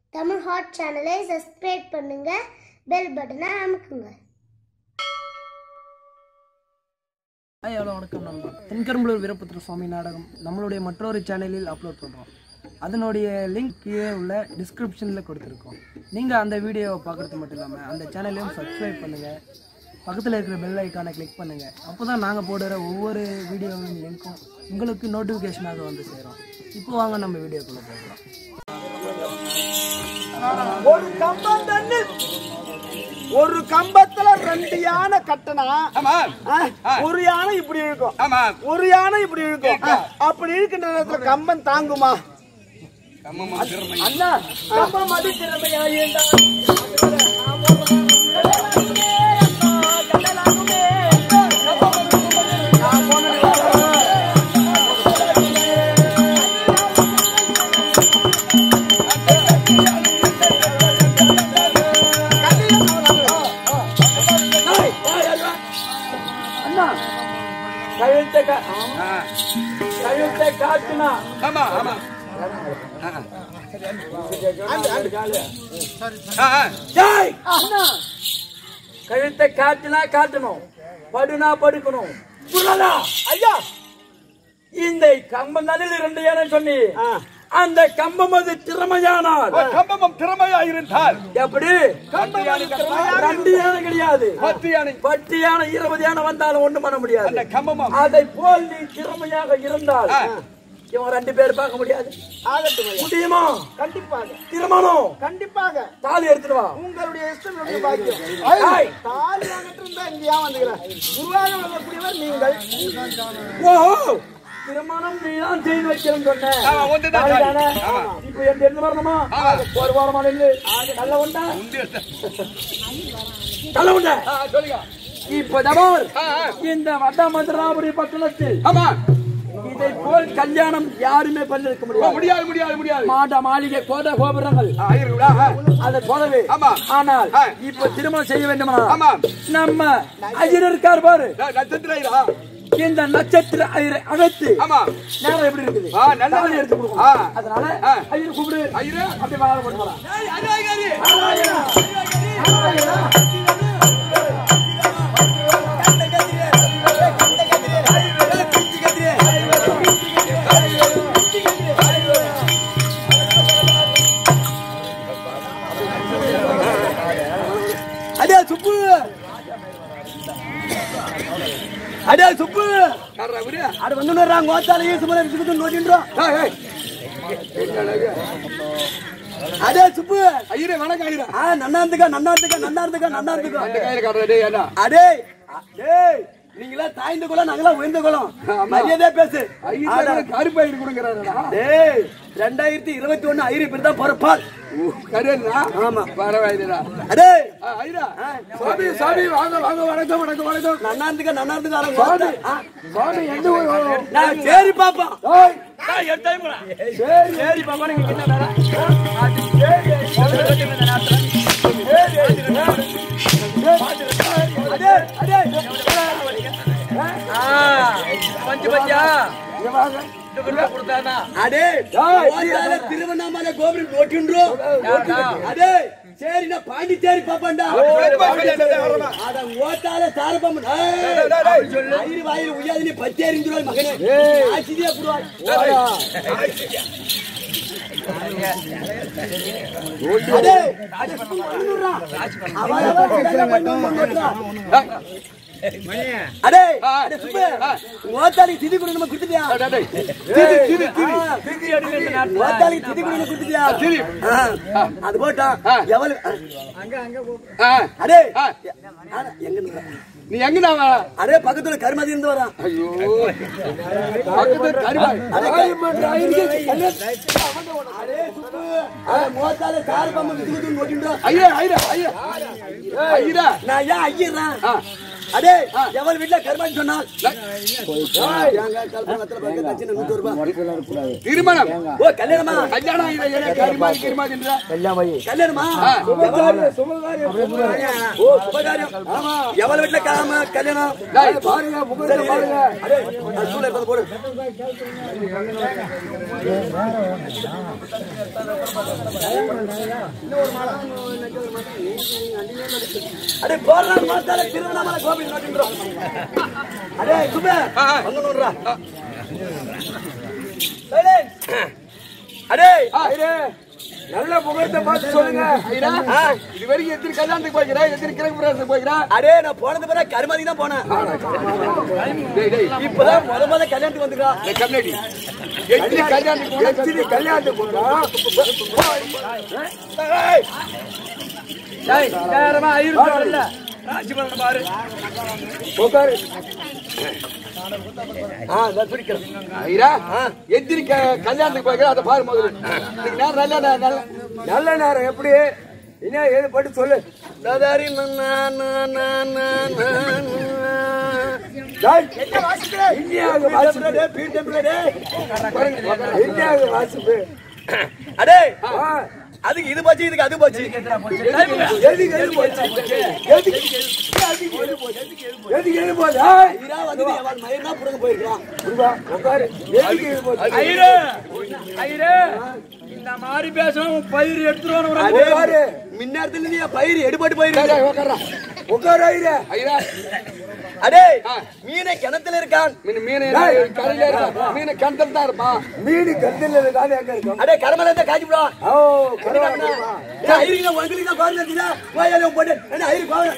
Tamil hot சேனலை subscribe பண்ணுங்க bell பட்டனை அமுக்குங்க ஹாய் ஹலோ வணக்கம் நண்பா தென்கரும்பலூர் வீரபுத்திர சுவாமி நாடகம் நம்மளுடைய மற்றொரு சேனலில் அப்லோட் பண்ணுறோம் அதனுடைய லிங்க் கீழே உள்ள டிஸ்கிரிப்ஷனில் கொடுத்துருக்கோம் நீங்கள் அந்த வீடியோவை பார்க்குறது மட்டும் இல்லாமல் அந்த சேனலையும் சப்ஸ்கிரைப் பண்ணுங்கள் பக்கத்தில் இருக்கிற பெல் ஐக்கானை கிளிக் பண்ணுங்கள் அப்போ தான் நாங்கள் போடுற ஒவ்வொரு வீடியோவின் லிங்க்கும் உங்களுக்கு நோட்டிஃபிகேஷனாக வந்து சேரும் இப்போ வாங்க நம்ம வீடியோக்குள்ளே போகலாம் ஒரு கம்பம் தண்ணி ஒரு கம்பத்துல ரெண்டு யானை கட்டனா ஆமா ஆ, ஒரு யானை இப்படி இழுக்கும் ஆமா ஒரு யானை இப்படி இழுக்கும் அப்படி இருக்கின்ற நேரத்துல கம்பம் தாங்குமா கம்மம்மா திறமை அண்ணா கம்பம் அது திறமையா இருந்தா அண்ணா கழுத்தை கா- ஆ, கழுத்தை காட்டுனா ஆமா ஆமா ஆ, ஆ. டேய், அண்ணா கழுத்தை காட்டுனா காட்டணும் படுனா படுக்கணும் புரியலா? ஐயா இந்த கம்பம் தானில் இரண்டு யானை சொன்னி அந்த கம்பம் அது திறமையானால் ஒரு கம்பமும் திறமையா இருந்தால் எப்படி கம்பம் அது திறமையா ரெண்டு யானை கிடையாது பத்து யானை பத்து யானை இருபது யானை வந்தாலும் ஒண்ணும் பண்ண முடியாது அந்த கம்பமும் அதை போல் நீ திறமையாக இருந்தால் ஆ. இவன் ரெண்டு பேர் பார்க்க முடியாது முடியுமா கண்டிப்பாக திருமணம் கண்டிப்பாக தாலி எடுத்துட்டு வா உங்களுடைய இஷ்டம் என்னுடைய பாக்கியம் ஏய், தாலி வாங்கிட்டு இருந்தா இங்கேயா வந்துக்கிறேன் குருவாக வரக்கூடியவர் நீங்கள் ஓ திருமணம் நீதான் செய்து வைக்கிறேன்னு சொன்ன ஆமா, ஒன்றுதான் தாலி தாலி. தானே? ஆமா. இப்ப எந்த எந்த வரணுமா ஆமா. ஒரு வாரமா நில்லு நல்ல உண்டா உண்டு. நல்ல உண்டா ஆ, சொல்லுங்க இப்ப தபார் ஆ, ஆ. இந்த வட்டமதுராபுரி பட்டணத்தில் ஆமா இதை போல் கல்யாணம் யாருமே பண்ணிருக்க ஓ, முடியாது முடியாது முடியாது முடியாது மாட மாளிகை கோட கோபுரங்கள் ஆ, இருக்குடா? ஆ. அதை போலவே ஆமா. ஆனால் ஆ. இப்ப திருமணம் செய்ய வேண்டுமா ஆமா. நம்ம ஐயர் இருக்கார் பாரு ந- நட்சத்திர ஐயரா? இந்த நட்சத்திர ஐயரை அழைத்து ஆமா நேரம் எப்படி இருக்குது ஆ, நல்லா தாலி எடுத்து ஆ. கொடுக்கணும் அதனால ஆ. ஐயர் கூப்பிடு ஐயரே. அப்படி வாழ கொண்டு வரலாம் ஏய், அநாயகரி. அடே சுப்பு அடே சுப்பு யார்ரா இவரு? அது வந்து வர்றாங்க ஓத்தால ஈசு மலை விசுக்கு நோக்கின்றோம் ஏய், ஏய். அடே சுப்பு ஐயரே வணக்கம் ஐயரே ஆ நன்னா இருந்துக்கா நன்னா இருந்துக்கா நன்னா இருந்துக்கா நன்னா அந்த இருந்துக்கா கையில காட்டுற டேய் ஏண்டா அடே டேய் நீங்களா தாய்ந்த குலம் நாங்களா உயர்ந்த குலம் மரியாதையா பேசு ஐயரே கருப்பு ஐயர் கொடுங்கறாடா டேய் ரெண்டாயிரத்தி இருபத்தி ஒண்ணு ஐரி பேர் தான் பிறப்பால் கருணா ஆமா. பரவாயில்லைடா அடே ஆ, ஐயரா சாமி சாமி வாங்க வாங்க வணக்கம் வணக்கம் வணக்கம் நன்னா இருந்துக்கா நன்னா இருந்துக்கா சாமி ஆ, சாமி எந்த ஊர் நான் சரி பாப்பா ஏய் சரி சரி பாப்பா நீங்க கிட்ட வேற அது சரி அடே அடே பஞ்சு பஞ்சா அடே ஓட்டால திருவண்ணாமலை கோபுரம் நோக்கின்றோம் அடே சரி நான் பாண்டிச்சேரி பாப்பாண்டா அட ஓட்டால சாரப்பம் ஐரு வாயில் உய்யாது நீ பத்தி எறிஞ்சிருவாய் மகனே ஆசிரியா புடுவாய் அடே அடே பண்ணுறா அவன் அவன் கல்யாணம் பண்ணி வந்துடுறா. அடே அடே சுப்பு ஓத்தாலிக்கு திதி குடு நம்ம கொடுத்துட்டியா ஓத்தாலிக்கு திதி குடு கொடுத்துட்டியா ஆ, அது போட்டா எவ்வளவு அடே ஆ, எங்க இருந்து? நீ எங்கடா வா அடே பக்கத்துல கருமதி இருந்து வரான் ஐயோ பக்கத்து கருவாய் அடே அடே சுப்பு அடே மோத்தால கார் பம்பு வித்து வித்து நோக்கின்றா ஐயா ஐயா ஐயா ஐயா நான் ஏன் ஐயறேன் ஆ. அடே எவள் வீட்டுல கருமான்னு சொன்னால் ஏங்க, கல்பனத்துல பாருங்க, தட்சிணை நூத்தி ஒரு ரூபாய். திருமணம் ஓ கல்யாணமா கல்யாணம் இதை என்ன கரிமாதி கிரிமாதின்ற கல்யாணமா எவள் ஓ சுபகாரியம் ஆமா எவள் வீட்டுல காம கல்யாணம் பாருங்க முகத்தை பாருங்க அடே அது சூழல் இருப்பது போடு அடே போடுறா மாத்தால திருவண்ணாமலை கோவில் நோக்கின்றோம் அடே சுபே அங்க நோடுறா அடே ஐயரே, நல்ல முகத்தை பார்த்து சொல்லுங்க ஐயரே, இது வரைக்கும் எத்தனை கல்யாணத்துக்கு போய்க்கிறா எத்தனை கிழக்கு பிரவேசத்துக்கு போய்க்கிறா அடே நான் போனது பிறகு கருமாதி தான் போனேன் டேய் டேய் இப்பதான் முத முத கல்யாணத்துக்கு வந்துக்கிறா டேய், கம்யூனிட்டி எத்தனை கல்யாணத்துக்கு போனா எத்தனை கல்யாணத்துக்கு போனா உட்காரு ஆ நான் பிடிக்கிறேன் ஐயா எத்தனை க- கல்யாணத்துக்கு போய்க்கிறா அதை பாரு முதல்ல இன்னைக்கு நேரம் நல்ல நேரம் நல்ல நல்ல நேரம் எப்படி என்ன ஏது பட்டு சொல்லு தாதாரி நன்னா நன்னா நன்னா டேய், இந்தியாவுக்கு வாசிப்பு டேய் பீர் டெம்பிள் டேய் பாருங்க, இந்தியாவுக்கு வாசிப்பு அடே ஆ, அதுக்கு இது போச்சு இதுக்கு அது போச்சு எதுக்கு எது போச்சு எதுக்கு எதுக்கு எது போச்சு ஏய், இதா வந்து அவன் மயிர்னா புடுங்க போயிருக்கான் இங்க வா, உட்காரு எதுக்கு எது போச்சு ஐயரே ஐயரே இந்த மாதிரி பேசணும் பயிர் எடுத்துருவானு அடே உட்காரு. மின்னேரத்துல நீ பயிர் எடுபட்டு டேய், போயிரு டேய், உட்காருடா. உட்காரு ஐயா ஐயா அடே மீனை கிணத்துல இருக்கான் மீன் மீன் கரையில இருக்கா மீன் கிணத்துல தான் இருப்பான் மீன் கருத்துல இருக்காது எங்க இருக்கும் அடே கடமல இருந்தா காய்ச்சி விடுவான் ஓ கருவாடா ஐயருக்கு உங்களுக்கு கோவில் இருக்குதா கோயில போட்டு என்ன ஐயரு கோவில்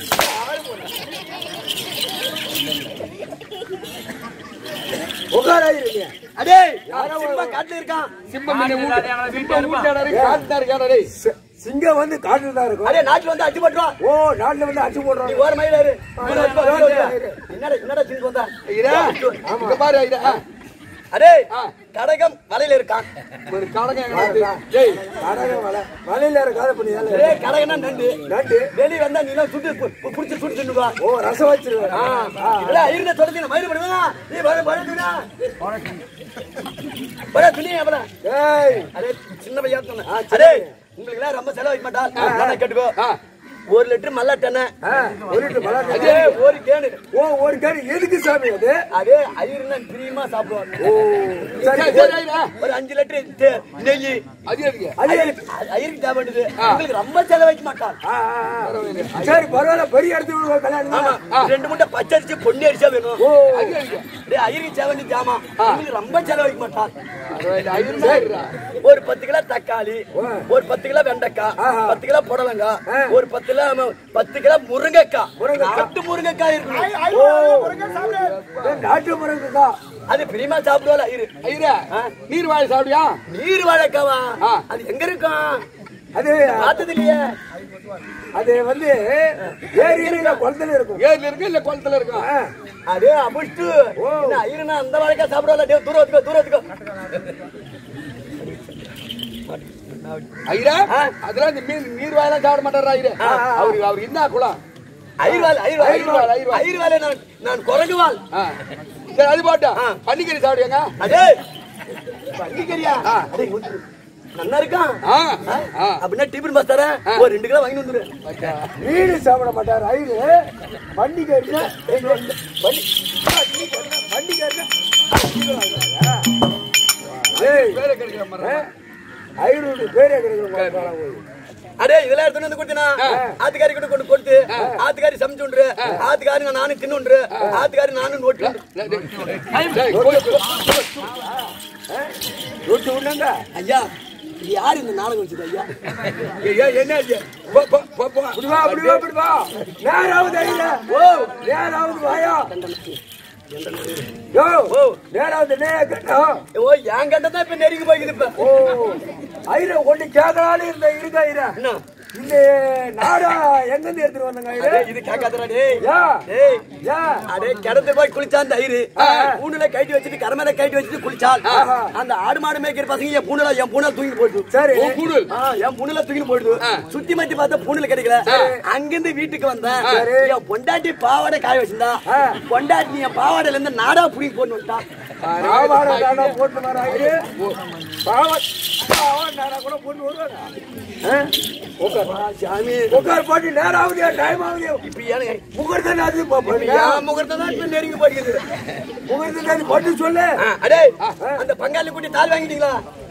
உட்காரு ஐயா அடே சிம்பா காட்டுல இருக்கான் சிம்பம் மீன் ஊட்டு சிம்பம் ஊட்டாடா காட்டுல இருக்காடா டேய் சிங்கம் வந்து காட்டுல தான் இருக்கும் அடே நாட்டுல வந்து அடி பட்டுருவான் ஓ நாட்டுல வந்து அடிச்சு நீ போடுறாங்க ஓர மயில இரு இவனை வச்சுக்கோ, இவனை வச்சுக்கோ. என்னடா என்னடா சிந்து வந்தா ஐயா இங்க பாரு ஐயா அடே கடகம் வலையில இருக்கான் ஒரு காலங்க எங்க இருக்கு? டேய் கடகம் வலை வலையில இருக்காத பண்ணி அடே கடகனா நண்டு நண்டு வெளிய வந்தா நீ எல்லாம் சுட்டு பு- பு- புடிச்சு சுட்டு தின்னுவா ஓ ரசம் வச்சிருவேன் இல்ல ஐயருன தொடர்ந்து மயிறு பண்ணுவா நீ வர வர துணா வர துணி அவள டேய் அடே சின்ன பையன் சொன்னேன் அடே உங்களுக்கு எல்லாம் ரொம்ப செலவு வைக்க மாட்டா நான் கேட்டுக்கோ ஒரு லிட்டர் மல்லாட்டெண்ண ஆ, ஒரு லிட்டர் மலாட்டை. அதே ஒரு கேனு ஓ ஒரு கேடு எதுக்கு சாமி அது அதே ஐயருனா பிரியமா சாப்பிடுவாங்க ஓ சரி சரி ஐயா ஒரு அஞ்சு லிட்டர் நெய் அது எதுக்கு ஐயருக்கு ஐயருக்கு தேவைப்படுது உங்களுக்கு ரொம்ப செலவு வைக்க மாட்டான் ஆ, ஆ, ஆ. சரி பரவாயில்ல பெரிய இடத்துல விடுவோம் கல்யாணம் ஆமா தான். ரெண்டு முட்டை பச்சை அரிசி பொன்னி அரிசியா வேணும் ஓ அது எதுக்கு? டேய், ஐயருக்கு தேவையான ஜாமா உங்களுக்கு ரொம்ப செலவு வைக்க மாட்டான் பரவாயில்ல, ஐயர் சரிடா. ஒரு பத்து கிலோ தக்காளி ஒரு பத்து கிலோ வெண்டைக்காய் பத்து கிலோ புடலங்காய் ஒரு பத்து கிலோ ம- பத்து கிலோ முருங்கைக்காய் நாட்டு முருங்கைக்காய் இருக்கணும் ஓ ஏய், நாட்டு முருங்கக்கா அது பிரியமா சாப்பிடுவாள் ஐயரு ஐயரா நீர் வாழை சாப்பிடியா நீர் வாழைக்காவா ஆ. அது எங்க இருக்கும் அது பார்த்தது இல்லையே அது வந்து ஏரியில குளத்துல இருக்கும் ஏரியில இருக்கு இல்ல குளத்துல இருக்கும் அதே அபிஷ்டு ஐயருனா அந்த வாழைக்காய் சாப்பிடுவாள் டேய் தூரம் வச்சுக்கோ தூரம் வச்சுக்கோ ஐயா அதெல்லாம் இந்த மீன் நீர் வாயெல்லாம் சாப்பிட மாட்டாரா ஐயா அவரு அவர் என்ன குளம் ஐயர்வாள் ஐயர்வாள் ஐயர்வாள், ஐயர்வாள். ஐயர்வாளே நான் நான் குரங்குவாள் ஆ. சரி அது பாட்டா பன்னிக்கறி சாப்பிடுங்க அதே பண்டிகரியா நல்லா இருக்கான் ஆ ஆ அப்படின்னா டிஃபன் பாஸ் தரேன் ஒரு ரெண்டு கிலோ வாங்கி வந்துரு மீன் சாப்பிட மாட்டார் ஐயரு பண்டிகை ஐயருடைய பேரே கிடைக்கிற அடே இதெல்லாம் எடுத்துட்டு வந்து கொடுத்தினா ஆத்துக்காரி கூட கொண்டு கொடுத்து ஆத்துக்காரி சமைச்சு உண்டு ஆத்துக்காரி நானும் தின்னு ஆத்துக்காரி நானும் நோட்டு ரொட்டி உண்டா ஐயா இது யாரு இந்த நாடகம் வச்சது ஐயா ஐயா என்ன இது? போ, போ, போ, போ. இப்படி வா, இப்படி வா, இப்படி வா. நேராவது ஐயா. ஓ, நேராவது வாயா. யோ, நேராவது நேரா கட்டம். ஓ என் கண்ட தான் இப்ப நெருங்கி போய்க்குது இப்ப ஓ, ஐயரே, ஒண்ணு கேட்கலான்னு இருந்த இருக்க ஐயரே. என்ன இந்த நாடா எங்க இருந்து எடுத்துட்டு வந்தாங்க இது? இது கேட்காதடா டேய் யா டேய் யா அடே கிடந்து போய் குளிச்சான் தயிர் பூண்டுல கைட்டு வச்சுட்டு கரமேல கைட்டு வச்சுட்டு குளிச்சால் அந்த ஆடு மாடு மேய்க்கிற பசங்க என் பூண்டுல என் பூனை தூக்கி போயிடுது சரி. உன் பூண்டு ஆ, என் பூண்டுல தூக்கி போயிடுது சுத்தி மத்தி பார்த்தா பூண்டுல கிடைக்கல அங்கிருந்து வீட்டுக்கு வந்தேன் என் பொண்டாட்டி பாவாடை காய வச்சிருந்தா பொண்டாட்டி என் பாவாடையில இருந்து நாடா புடி போட்டு விட்டா பாவாடை தாண்டா போட்டு வராங்க பாவா பாவாடை நாடா கூட போட்டு வருவாங்க ஆ? உட்கார் சாமி உட்கார் போட்டு நேரம் ஆகுது டைம் ஆகுது இப்ப எனக்கு முகூர்த்தம் அது பாப்பா என் முகூர்த்தம் தான் இப்ப நெருங்கி போயிடுது முகூர்த்தம் அது போட்டு சொல்லு ஆ, அடே அந்த பங்காளி குட்டி தால் வாங்கிட்டீங்களா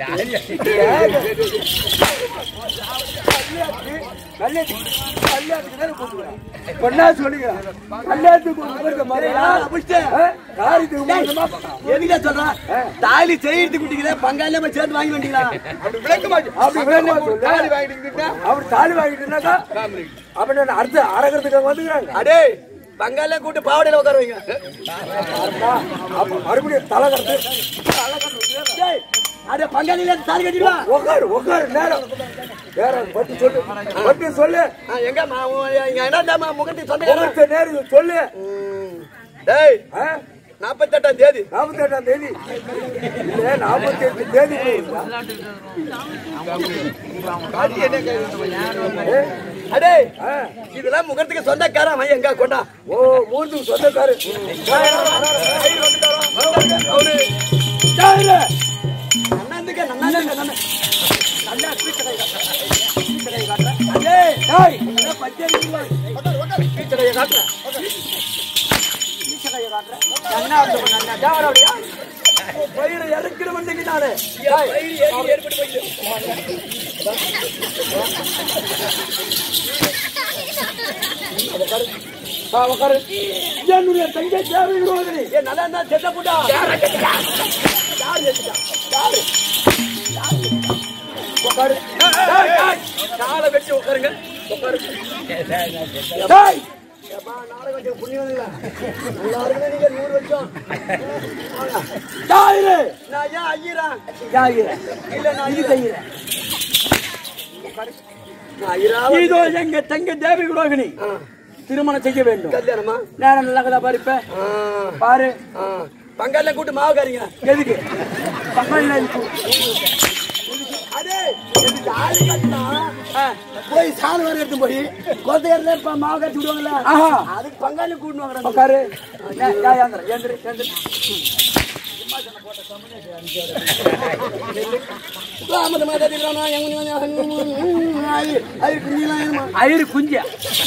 கல்யாணத்துக்கு கல்யாணத்துக்கு தானே கூப்பிடுறேன் பொண்ணா சொல்லுங்க கல்யாணத்துக்கு முகூர்த்தம் மாதிரியா காரியத்துக்கு முகூர்த்தமா எதுக்கா சொல்றா தாலி செய்யறதுக்கு குட்டிங்களே பங்காளியே போய் சேர்த்து வாங்கி வந்தீங்களா அப்படி விளக்க மாட்டேன் அப்படி விளக்க சொல்லு அப்படி தாலி வாங்கிட்டுனாக்கா அப்படி நான் அடுத்து அறக்கிறதுக்காக வந்துக்கிறாங்க அடே பங்காளிய கூட்டு பாவாடையில உட்கார வைங்க அப்ப மறுபடியும் தலை கட்டு டேய், அடே பங்காளியில தாலி கட்டிடுவா உட்காரு உட்காரு நேரம் வேற பட்டு சொல்லு பட்டு சொல்லு ஆ, எங்க மா- உன் இங்க என்னடா முகத்தி சொந்த முகூர்த்த நேரம் சொல்லு டேய் ஆ? நாற்பத்தெட்டாம் தேதி நாற்பத்தி எட்டாம் தேதி இல்ல நாற்பத்தி எட்டு தேதி அடே ஆ. இதெல்லாம் முகத்துக்கு சொந்தக்காரன் அவன் எங்க கொண்டா ஓ மூன்று சொந்தக்காரு அவரு யாரு? நன்னாந்துக்க நன்னாந்துக்க நன்னா நல்லா பீச்சடை பீச்சடை காட்டுறேன் அடே, டேய், பச்சை பீச்சடையை காட்டுறேன் பீச்சடையை காட்டுறேன் நன்னா அர்த்தம் நன்னா ஜாவரவடியா பயிரை இறக்கிற வந்தீங்க நானு ஏற்பட்டு போயிட்டு ஆ, உட்காரு என்னுடைய தங்கை தேவை விரோதினி ஏ நல்லா இருந்தா செத்த போட்டா யார் செத்துட்டா யார் செத்துட்டா யாரு உட்காரு டேய், டேய், காலை வெட்டி உட்காருங்க உட்காரு டேய், ஏப்பா, நாளைக்கு கொஞ்சம் புண்ணியம் இல்லை. நல்லா இருக்குன்னு நீங்க நூறு வருஷம். வாங்க. ஞாயிறு நான் ஏன் ஐயரா? ஞாயிறு இல்ல, நான் ஐயரா. நான் ஐயராவா? இதோ எங்க தங்கை தேவி விரோகினி ஆ, திருமணம் செய்ய வேண்டும் கல்யாணமா நேரம் நல்லதா பாரு இப்ப ஆ, பாரு ஆ. பங்காளில கூட்டு மாவுக்காரிங்க எதுக்கு பக்கம்ல இருக்கு அடே இது தாலி கட்டினா, போய் சாணி வர எடுத்து போய் கோத்தையர்ல இப்ப மாவு கட்டி விடுவாங்கல்ல ஆஹா அதுக்கு பங்காளி கூட்டு வாங்குறாங்க உட்காரு ஏ- ஏ, ஏந்திரு, ஏந்திரு, ஏந்திரு. ராமத மாதா திரானா எங்க ஐ குஞ்சிலாம் ஐயரு குஞ்ச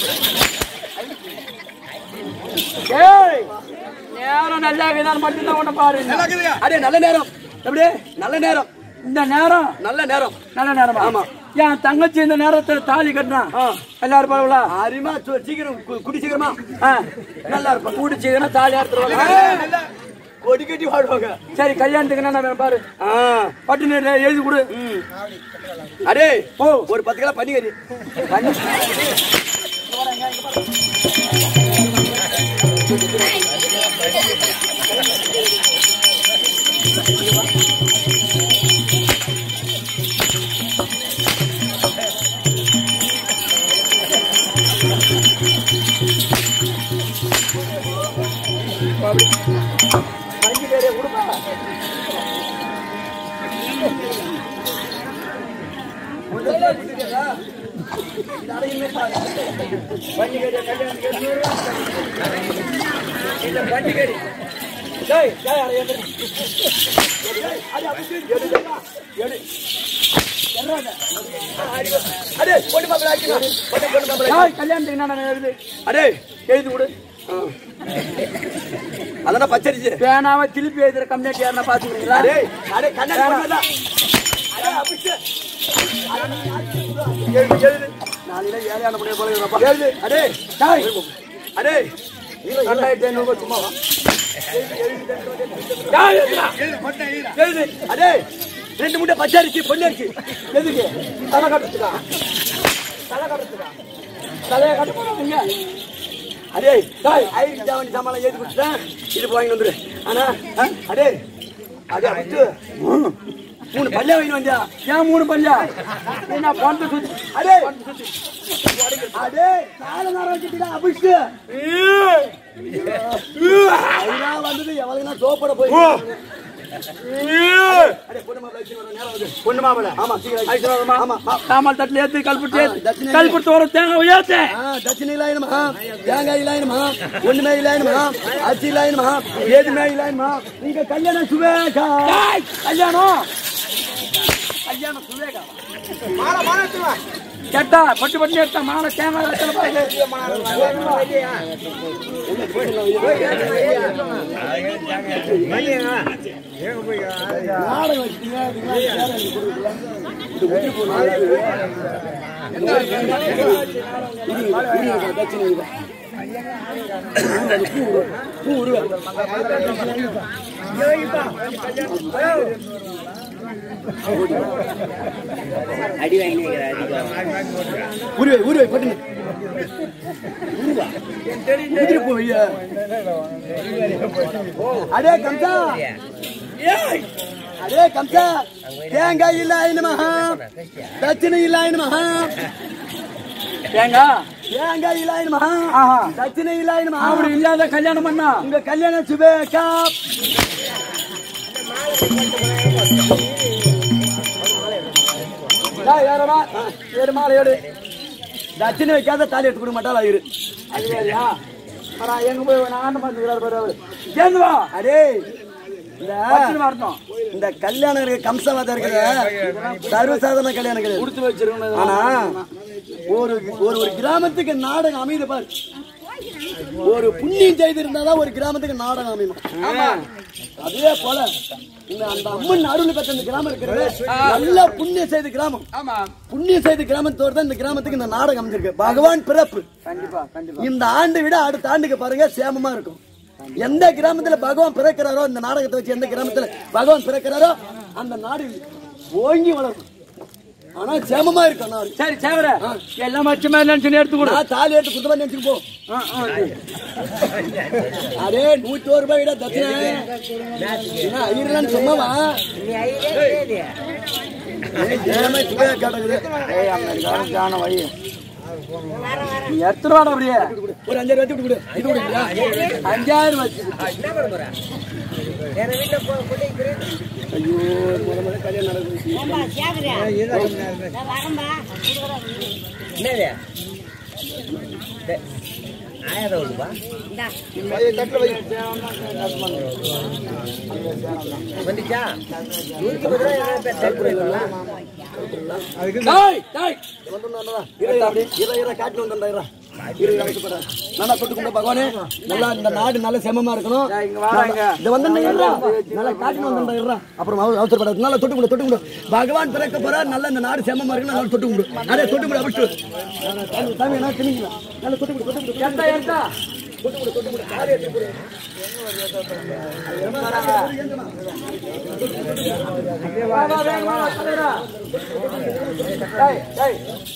ஏய் நேரம் நல்லா இருக்குதான் மட்டும்தான் உன்னை பாரு அடே நல்ல நேரம் எப்படி நல்ல நேரம் இந்த நேரம் நல்ல நேரம் நல்ல நேரமா ஆமா. என் தங்கச்சி இந்த நேரத்துல தாலி கட்டினா எல்லாரும் பரவலா அருமா சு- சீக்கிரம் கு- குடி சீக்கிரமா நல்லா இருக்கும் கூடிச்சுக்கன்னா தாலி எடுத்துருவாங்க கொடி கட்டி வாடுவாங்க சரி கல்யாணத்துக்கு என்ன வேணும் பாரு பட்டு நீர் எழுதி கொடு அடே ஓ ஒரு பத்து கிலோ பனிக்கறி பண்ணி டேய் டேய் அட ஏந்திரு. அடே பொண்ணு மாப்பிள்ளை ஆக்கிக்கலாம் பொண்ணு பொண்ணு மாப்பிள்ளை டேய் கல்யாணத்துக்கு என்ன எழுது அடே எழுதி கொடு அதான் பச்சரிச்சு பேனாவை திருப்பி எழுதுற கம்யூனிட்டி யாருன்னா பாத்துக்கிறீங்களா அடே அடே கண்ணாடி பொண்ணுதான் அடே அபிஷே எழுது எழுது நாளையில ஏழையான முடிய போல இருக்குப்பா. எழுது அடே டேய் அடே ரெண்டாயிரத்தி ஐநூறு ரூபாய் சும்மா எழுது அடே ரெண்டு முட்டை பச்சரிச்சு பொண்ணு அரிசி எதுக்கு தலை கட்டுறதுக்கா தலை கட்டுறதுக்கா தலையை கட்ட போறாங்க அடே டாய் ஐடி ஜாவணி சாமான் எழுதி கொடுத்துட்டேன் இது வாங்கி வந்துரு ஆனா ஆ, அடே அடே அபிஷு மூணு பல்ல வாங்கி வந்தியா ஏன் மூணு பல்ல என்ன பணத்தை சுத்தி அடே அடே கால நேரம் வச்சுட்டா அபிஷு ஐயா வந்தது எவ்வளவுனா சோப்பட போய் அடே பொண்ணு மாப்பிள்ளை வச்சு வர நேரம் வருது பொண்ணு மாப்பிள ஆமா சீக்கிரம் ஆமா ஆமா சாமான் தட்டுல ஏத்து கல்புட்டு ஏத்து தட்சிணை. கல்புட்டு வர தேங்காய் உயர்த்து ஆ, தட்சிணை இல்லாயணுமா தேங்காய் இல்லாயணுமா ஒண்ணுமே இல்லாயணுமா அரிசி இல்லாயணுமா ஏதுமே இல்லாயணுமா நீங்க கல்யாணம் சுவேகா ஏய், கல்யாணம் கல்யாணம் சுவேகா மாலை மாலை எடுத்துவா கேட்டா பட்டு பட்டு எடுத்தா மாலை தேங்காய் வெத்தலை பாரு. நாடகம் வச்சுட்டீங்க இதுக்கெல்லாம் நேரம் எனக்கு கொடுக்கல. இது ஒட்டி போனாலும் இது இது தட்சிணை இது. அது பூ விடு. பூ விடுவேன் உருவை உருவை பட்டுங்க உருவா உதிரி போ ஐயா அடே கம்சா ஏய் அடே கம்சா தேங்காய் இல்ல மகா தட்சிணை இல்ல மகா தேங்காய் தேங்காய் இல்ல மகா ஆஹா. தட்சிணை இல்ல மகா அப்படி இல்லாத கல்யாணம் பண்ணா உங்க கல்யாணம் சுபேக்கா டேய், ஏறடா. ஏறு மாலை ஏறு தட்சிணை வைக்காத தாலி எடுத்து கொடுக்க மாட்டாள் ஆயிரு அது வேறையா அடா, எங்க போய் நான் ஆண்டு பார்த்துக்கிறாரு பாரு அவரு சேர்ந்து வா அடே இந்த பத்துன்னு வரட்டும் இந்த கல்யாணம் இருக்கு கம்சவாதம் இருக்குது சர்வசாதாரண கல்யாணம் கிடையாது கொடுத்து வச்சிருக்கணும் ஆனா ஒரு ஒரு ஒரு கிராமத்துக்கு நாடகம் அமையுது பாரு ஒரு புண்ணியம் செய்து இருந்தாதான் ஒரு கிராமத்துக்கு நாடகம் அமையுமா ஆமா அதே போல இந்த அந்த அம்மன் அருள் பெற்ற இந்த கிராமம் இருக்கிறது நல்ல புண்ணியம் செய்த கிராமம் ஆமா புண்ணியம் செய்த கிராமத்தோடு தான் இந்த கிராமத்துக்கு இந்த நாடகம் அமைஞ்சிருக்கு பகவான் பிறப்பு கண்டிப்பா கண்டிப்பா இந்த ஆண்டு விட அடுத்த ஆண்டுக்கு பாருங்க சேமமா இருக்கும் எந்த கிராமத்துல பகவான் பிறக்கிறாரோ இந்த நாடகத்தை வச்சு எந்த கிராமத்துல பகவான் பிறக்கிறாரோ அந்த நாடு ஓங்கி வளரும் ஆனா சேமமா இருக்கும் நாடு சரி சேவர எல்லாம் மச்சமே நினைச்சு எடுத்து கொடு நான் தாலி எடுத்து குடும்ப நினைச்சுட்டு போ ஆ, ஆ, சரி. அரே நூத்தி ஒரு ரூபாய் விட தட்சிணை என்ன ஐயர்லாம் சும்மாவா எல்லாமே சுவையா கேட்டது ஏய், அங்க இருக்காரு, ஜான வை. நீ எடுத்துட்டு வாடா அப்படியே ஒரு அஞ்சாயிரம் வச்சு விட்டு கொடு இது கொடுக்குறியா அஞ்சாயிரம் வச்சு ஐயோ முத முத கல்யாணம் நடக்குது டேய், டேய். நல்லா தொட்டு கொண்டு பகவானே நல்லா இந்த நாடு நல்ல செமமா இருக்கணும் டேய், இங்க வாடா இங்க. இந்த வந்து நல்லா காட்டு வந்துடுறா அப்புறம் அவ- அவசரப்படாது நல்லா தொட்டு கொண்டு தொட்டு கொண்டு பகவான் பிறக்க போறா நல்லா இந்த நாடு செமமா இருக்கணும் நல்லா தொட்டு கொண்டு அதே தொட்டு கொண்டு அப்படி சாமி சாமி என்ன திணிங்களா நல்லா தொட்டு கொண்டு தொட்டு கொண்டு ஏத்தா, ஏத்தா. வா, வா, வேகமா வா, தலைவரா. டேய், டேய்.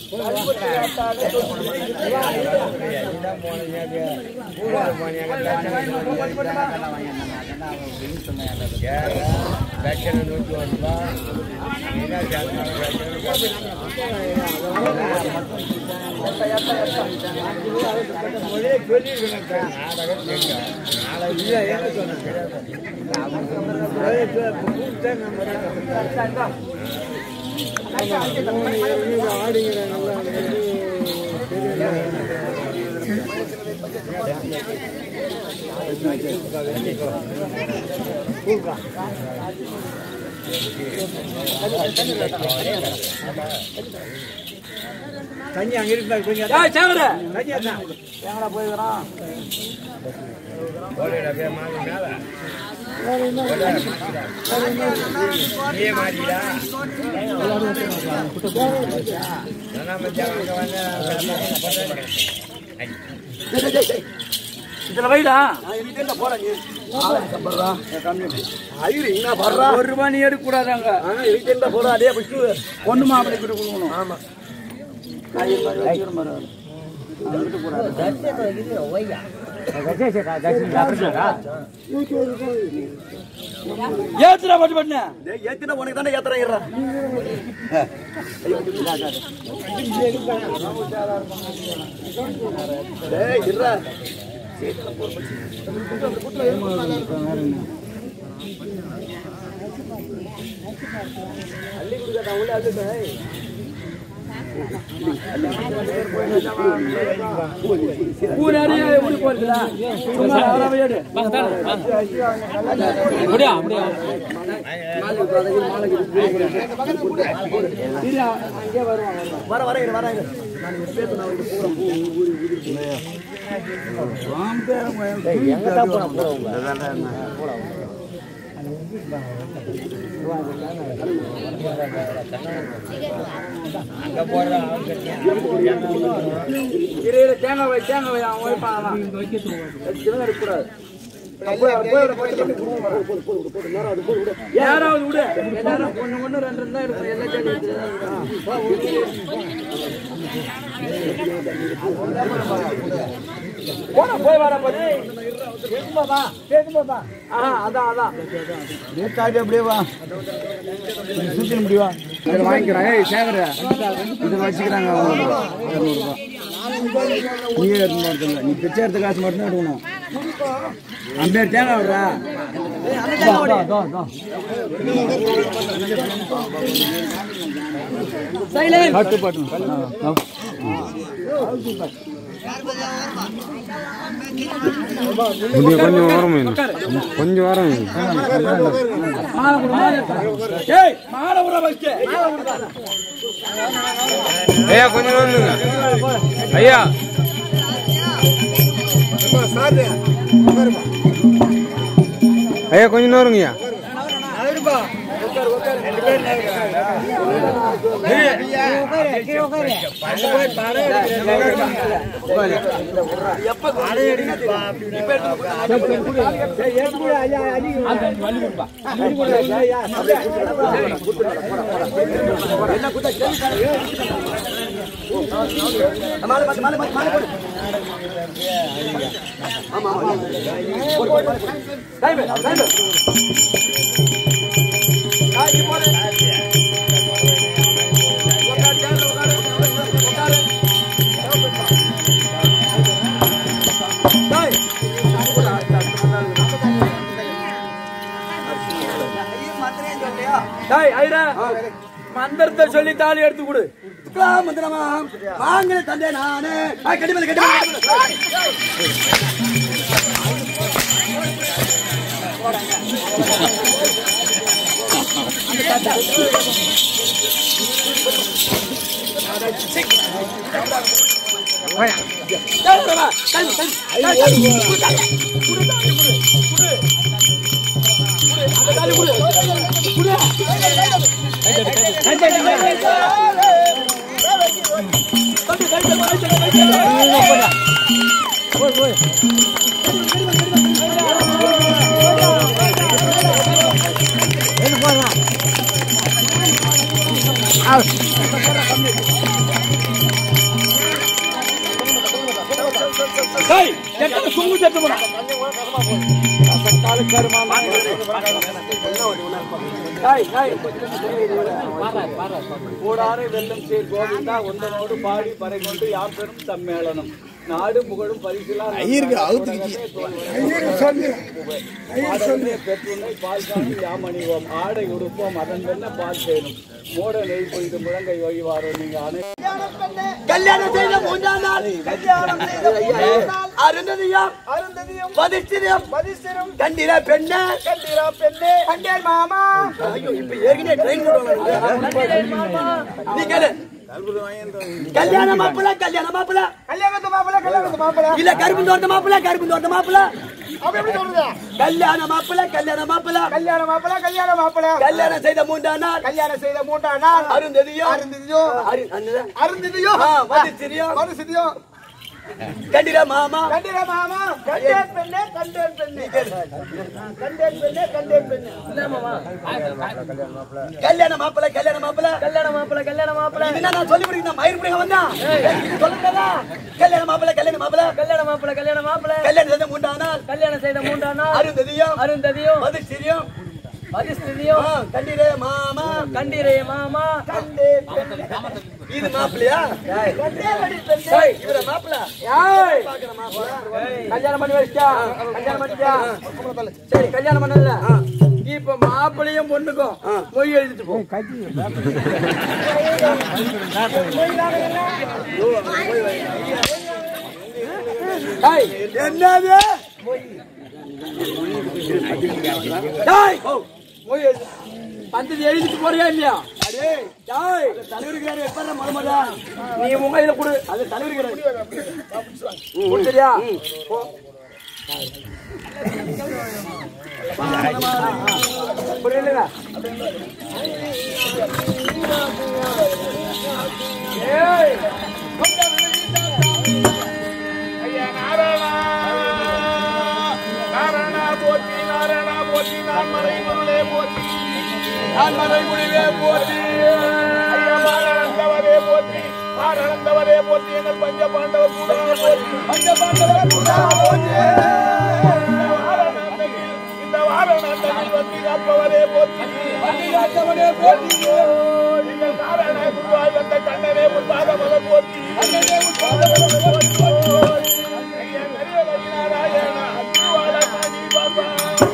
தண்ணி அங்க இருந்தா கொஞ்சம் டேய், சேவர. தண்ணி என்ன எங்கடா போயிருக்கிறான்? இதுல வைடா ஐயரு என்ன படுறா ஒரு ரூபாய் நீ எடுக்க கூடாதாங்க இருக்கின்ற போறா அதே பிடிச்சு பொண்ணு மாப்பிள்ளை கிட்ட கொடுக்கணும் ஆமா ஐயர் மாதிரி வைக்கிற மாதிரி வரும். அது எடுக்க கூடாது. ஏத்துடா பட்டு பண்ண ஏத்தினா உனக்கு தானே ஏத்துறேன் இருடா. டேய், இருடா. பூ நிறைய எப்படி போறதுல சும்மா அவரா ஏடு வர வர இரு, வர இரு. இரு இரு தேங்காய் வை தேங்காய் வை அவன் வைப்பான் வைக்க கூடாது யாராவது விடு எல்லாரும் ஒண்ணு ஒண்ணு ரெண்டு ரெண்டு தான் இருக்கும் எல்லா போன போய் வர போது ஆஹா அதான் அதான் இதில் வாங்கிக்கிறேன் ஏய் சேகர இதில் வச்சுக்கிறாங்க நீயே எடுத்து வரதில்ல நீ பிச்சை எடுத்த காசு மட்டும் எடுக்கணும் அந்த தேங்காய் விடுறா கட்டுப்பாட்டு கொஞ்சம் வரும் கொஞ்சம் வரும் மாலை கொடு மாலை ஏய் மாலை விட ஃபர்ஸ்ட் ஐயா கொஞ்சம் வந்துங்க ஐயா ஐயா கொஞ்சம் நேரங்கய்யா மாலை மாத்து, மாலை மாத்து, மாலை போடு. ஆமா, ஆமா. போடு, போடு, போடு. Time, time. காய்ச்சி போடு. உட்காரு, சேர்ல உட்காரு, உட்காரு. டேய். டேய் ஐரா மந்திரத்தை சொல்லி தாலி எடுத்து கொடு சுக்லாம் மந்திரமா வாங்கின தந்தை நானு ஆ, கட்டி மேல, கட்டி மேல, கட்டி மேல. டேய் எத்தனை சொங்கு செத்து போடா டேய் டேய் கூடாரை வெள்ளம் சேர் கோவிந்தா ஒன்றனோடு பாடி பறை கொண்டு யார் பெரும் சம்மேளனம் நாடு புகழும் பரிசிலா பெற்றுனை பால் காணி யாமணிவோம் ஆடை உடுப்போம் அதன் வெண்ண பால் சேரும் மோட நெய் பொய்து முழங்கை வழிவாரோம் நீங்க அனை கல்யாணம் செய்த மூன்றாம் நாள் அருந்ததியம் அருந்ததியும் பதிச்சிரியம் மதிசிரும் கண்டிர பெண்ண கண்டிரா பெண்ணே கண்டேன் மாமா ஐயோ இப்ப ஏற்கனவே ட்ரெயின் நீ கேளு கல்யாண மாப்பிள கல்யாண மாப்பிள கல்யாணத்து மாப்பிள கல்யாணத்து மாப்பிள இல்ல கருப்பு தோட்ட மாப்பிள கருப்பு தோட்ட மாப்பிள அப்ப எப்படி சொல்றது கல்யாண மாப்பிள கல்யாண மாப்பிள கல்யாண மாப்பிள கல்யாண மாப்பிள கல்யாணம் செய்த மூன்றாம் நாள் கல்யாணம் செய்த மூன்றாம் நாள் அருந்ததியம் அருந்ததியோ அரு- அண்ணா. அருந்ததியோ ஆ, மதிசிரியம் மதிசிதியோ கண்டிர மாமா கண்டிரா மாமா கண்டேன் பெண்ணே கண்டேன் பெண்ணே கண்டேன் பெண்ணே கண்டேன் பெண்ணே கல்யாண மாப்பிள கல்யாண மாப்பிள கல்யாண மாப்பிள கல்யாண மாப்பிள இது என்ன நான் சொல்லி முடிக்கிறேன் மயிர் பிடிங்க வந்தா சொல்லுங்கடா கல்யாண மாப்பிள கல்யாண மாப்பிள கல்யாண மாப்பிள கல்யாண மாப்பிள கல்யாணம் செய்த மூன்றாம் நாள் கல்யாணம் செய்த மூன்றாம் நாள் அருந்ததியம் அருந்ததியும் மதிசிரியம் மதிஸ்திரியும் கண்டிரே மாமா கண்டிரே மாமா கண்டே பெண்ணே. இது மாப்பிள்ளையா ஏய், இவர மாப்பிள்ள ஏய், பாக்குற மாப்பிள்ள கல்யாணம் பண்ணி வச்சிட்டா கல்யாணம் பண்ணிட்டியா சரி கல்யாணம் பண்ணல இப்ப மாப்பிள்ளையும் பொண்ணுக்கும் மொய் எழுதிட்டு போ ஏய், என்னது டேய், மொய் எழுது. பந்தது எழுதிட்டு போறியா இல்லையா அடே டேய், தலைவருக்காரு எப்ப மருமதா நீ உங்க கையில கொடு அது தலைவருக்காரு கொடுத்துறியா போ. புரியலங்க ஏய் ஐயா நாராயணா நாராயணா போற்றி நாராயணா போற்றி நான் மறைமுருளே போற்றி நான் மறைமுடிவே போற்றி ஐயா மாரணந்தவரே போற்றி மாரணந்தவரே போற்றி எங்கள் பஞ்ச பாண்டவர் கூட போற்றி பஞ்ச பாண்டவர் கூட போற்றி இந்த வாரணத்தில் வந்து காப்பவரே போற்றி வந்து காத்தவனே போற்றி எங்கள் நாராயண குருவாய் வந்த கண்ணனே உட்பாத மலர் போற்றி கண்ணனே உட்பாத மலர் போற்றி ஐயா கரியவரி நாராயணா திருவாள மணி பாபா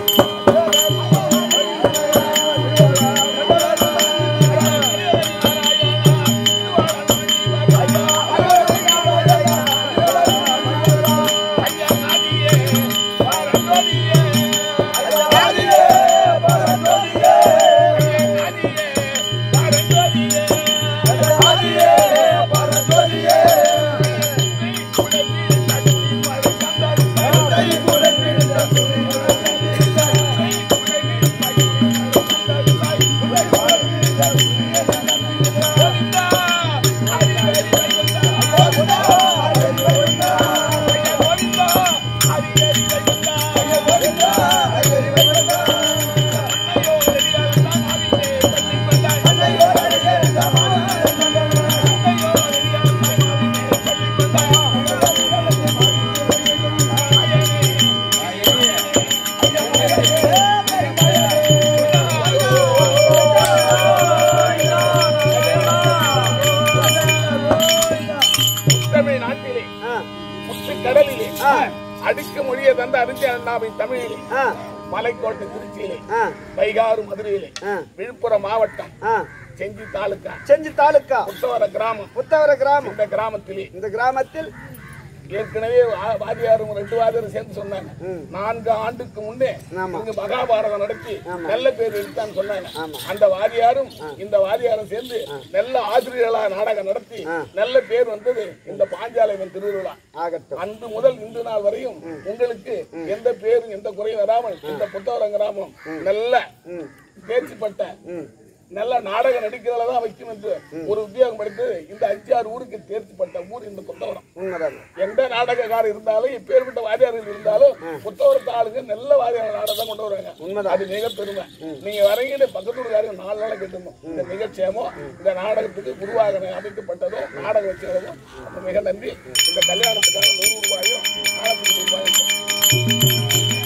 தமிழ் நாட்டிலே முத்து கடலிலே அடுக்கு மொழியை தந்த அறிஞ்ச அண்ணாவின் தமிழிலே மலைக்கோட்டை திருச்சியிலே வைகாறு மதுரையிலே விழுப்புரம் மாவட்டம் செஞ்சி தாலுக்கா செஞ்சு தாலுக்கா புத்தவர கிராமம் புத்தவர கிராமம் இந்த கிராமத்திலே இந்த கிராமத்தில் ஏற்கனவே வா- வாதியாரும் ரெண்டு வாதியாரும் சேர்ந்து சொன்னாங்க நான்கு ஆண்டுக்கு முன்னே இங்க மகாபாரதம் நடத்தி நல்ல பேர் எடுத்தான்னு சொன்னாங்க அந்த வாதியாரும் இந்த வாதியாரும் சேர்ந்து நல்ல ஆசிரியர்களா நாடகம் நடத்தி நல்ல பேர் வந்தது இந்த பாஞ்சாலைவன் திருவிழா ஆகட்டும் அன்று முதல் இன்று நாள் வரையும் உங்களுக்கு எந்த பேரும் எந்த குறையும் வராமல் இந்த புத்தகரம் கிராமம் நல்ல தேர்ச்சி பட்ட நல்ல நாடகம் நடிக்கிறதுல தான் வைக்கும் என்று ஒரு உத்தியோகம் படித்தது இந்த அஞ்சு ஆறு ஊருக்கு தேர்ச்சி பட்ட ஊர் இந்த புத்தகரம் உண்மைதான் எந்த நாடகக்காரர் இருந்தாலும் இப்பேற்பட்ட வாதியார்கள் இருந்தாலும் புத்தகரத்து ஆளுங்க நல்ல வாதியார் நாடகம் கொண்டு வருவாங்க அது மிக பெருமை நீங்க வரீங்க பக்கத்தூர்காரங்க நாலு நாளை கேட்டுருந்தோம் இந்த நிகழ்ச்சியமோ இந்த நாடகத்துக்கு உருவாக அமைக்கப்பட்டதோ நாடகம் வச்சதோ அப்ப மிக நன்றி இந்த கல்யாணத்துக்காக நூறு ரூபாயும் ஆயிரத்தி ரூபாயும்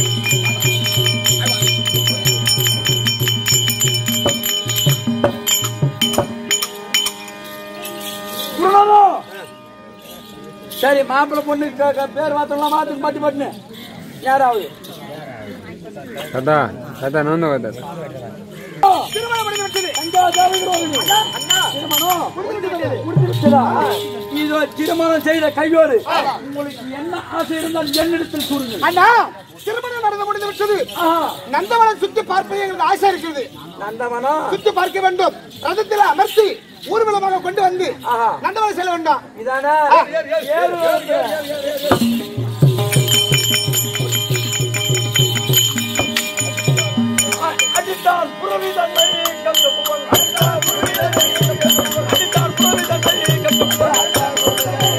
குருநாதம். சரி மாப்பிள்ளை பொண்ணு க- க- பேர் மாத்தலாம் மாத்து மாட்டி பட்டுனு யாராவது தாத்தா தாத்தா நான் தான் தாத்தா திருமணம் பண்ணி விட்டது அங்க ஜாதகரோகிணி. திருமணம் முடிந்து விட்டதா? இதோ திருமணம் செய்த கையோடு உங்களுக்கு என்ன ஆசை இருந்தால் என்னிடத்தில் கூறுங்கள் அண்ணா திருமணம் நடந்து முடிந்து விட்டது நந்தவனம் சுத்தி பார்ப்பது எங்களுக்கு ஆசை இருக்கிறது நந்தவனம் சுத்தி பார்க்க வேண்டும் ரதத்தில் அமர்த்தி ஊர்வலமாக கொண்டு வந்து நந்தவனம் செல்ல வேண்டாம் இதானே ஏறு அடித்தால் புறவி தன்மை கண்டு புகழ் அடித்தால் புறவி தன்மை கண்டு புகழ் அடித்தால் புறவி தன்மை கண்டு புகழ்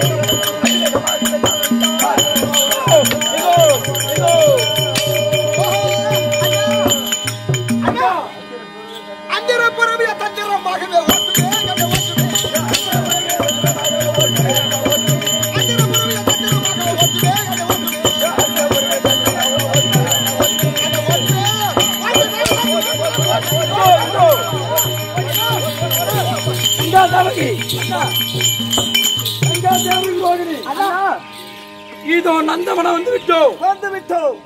அந்திர புறவிய தந்திரமாகவே ஓட்டுவே எங்களை ஓட்டுவே அந்திர புறவிய தந்திரமாகவே ஓட்டுவே எங்களை ஓட்டுவே கங்கா தேவகி கங்கா தேவகி ரோகிணி இதோ நந்தவனம் வந்து விட்டோம் வந்து விட்டோம்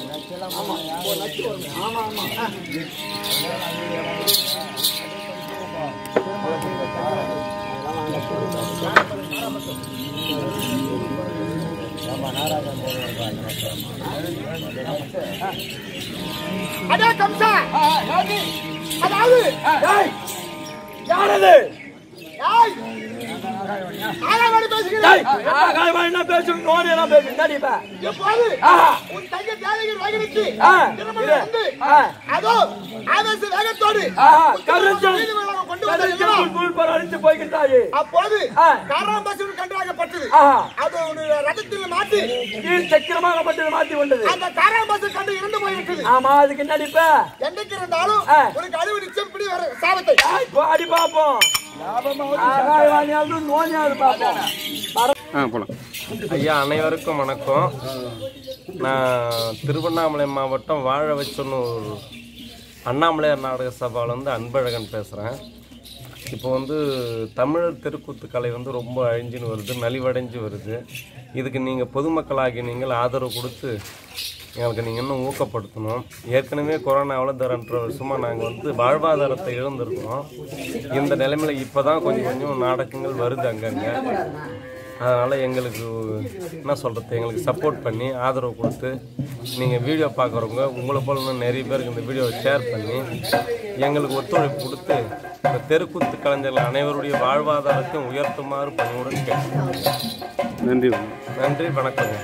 அடே கம்சா அதாவது ஏய், யாரது ஏய் ஆளாவாடி பேசுகிறேன் ஏய், ஆகாயமா என்ன பேசும் நோனி எல்லாம் பேசும் என்னடி இப்ப? எப்போது ஆஹா. உன் தங்க தேவகி ரோகிணிக்கு ஆ, திருமணம் இரு. வந்து ஆ. அதோ ஆவேச வேகத்தோடு ஆஹா, உன் கருஞ்சல் வீடு மேல கொண்டு கருஞ்சல் வந்தார்களா? புல் புல் பர அடித்து போய்கிட்டாயே அப்போது ஆ. காராம்பசன் கண்டாகப்பட்டது ஆஹா. அது உன்னுடைய ரதத்தில் மாட்டி கீழ் சக்கரமாக பட்டது மாட்டி கொண்டது அந்த காராம்பசன் கண்டு இறந்து போய்விட்டது ஆமா அதுக்கு என்னடி இப்ப என்னைக்கு இருந்தாலும் ஆ. உனக்கு அழிவு நிச்சயம் பிடி வர சாபத்தை ஏய், பாடி பாப்போம் ஆகாயவாணியாவது நோனியாவது பாப்போம் ஆ போலாம் ஐயா அனைவருக்கும் வணக்கம் நான் திருவண்ணாமலை மாவட்டம் வாழ வச்சொன்னூர் அண்ணாமலையார் நாடக சபாவில் வந்து அன்பழகன் பேசுகிறேன் இப்போ வந்து தமிழர் தெருக்கூத்து கலை வந்து ரொம்ப அழிஞ்சுன்னு வருது நலிவடைஞ்சு வருது இதுக்கு நீங்கள் பொதுமக்களாகி நீங்கள் ஆதரவு கொடுத்து எங்களுக்கு நீங்கள் இன்னும் ஊக்கப்படுத்தணும் ஏற்கனவே கொரோனாவில் இந்த ரெண்டரை வருஷமாக நாங்கள் வந்து வாழ்வாதாரத்தை இழந்திருக்கிறோம் இந்த நிலைமையில் இப்போ தான் கொஞ்சம் கொஞ்சம் நாடகங்கள் வருது அங்கங்கே அதனால் எங்களுக்கு என்ன சொல்கிறது எங்களுக்கு சப்போர்ட் பண்ணி ஆதரவு கொடுத்து நீங்கள் வீடியோ பார்க்குறவங்க உங்களை போல இன்னும் நிறைய பேருக்கு இந்த வீடியோவை ஷேர் பண்ணி எங்களுக்கு ஒத்துழைப்பு கொடுத்து இந்த தெருக்கூத்து கலைஞர்கள் அனைவருடைய வாழ்வாதாரத்தையும் உயர்த்துமாறு பணியுடன் கேட்கிறேன் நன்றி நன்றி வணக்கங்க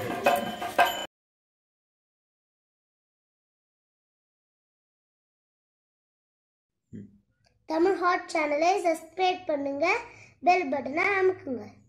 தமிழ் ஹாட் சேனலை சப்ஸ்கிரைப் பண்ணுங்க பெல் பட்டனை அமுக்குங்க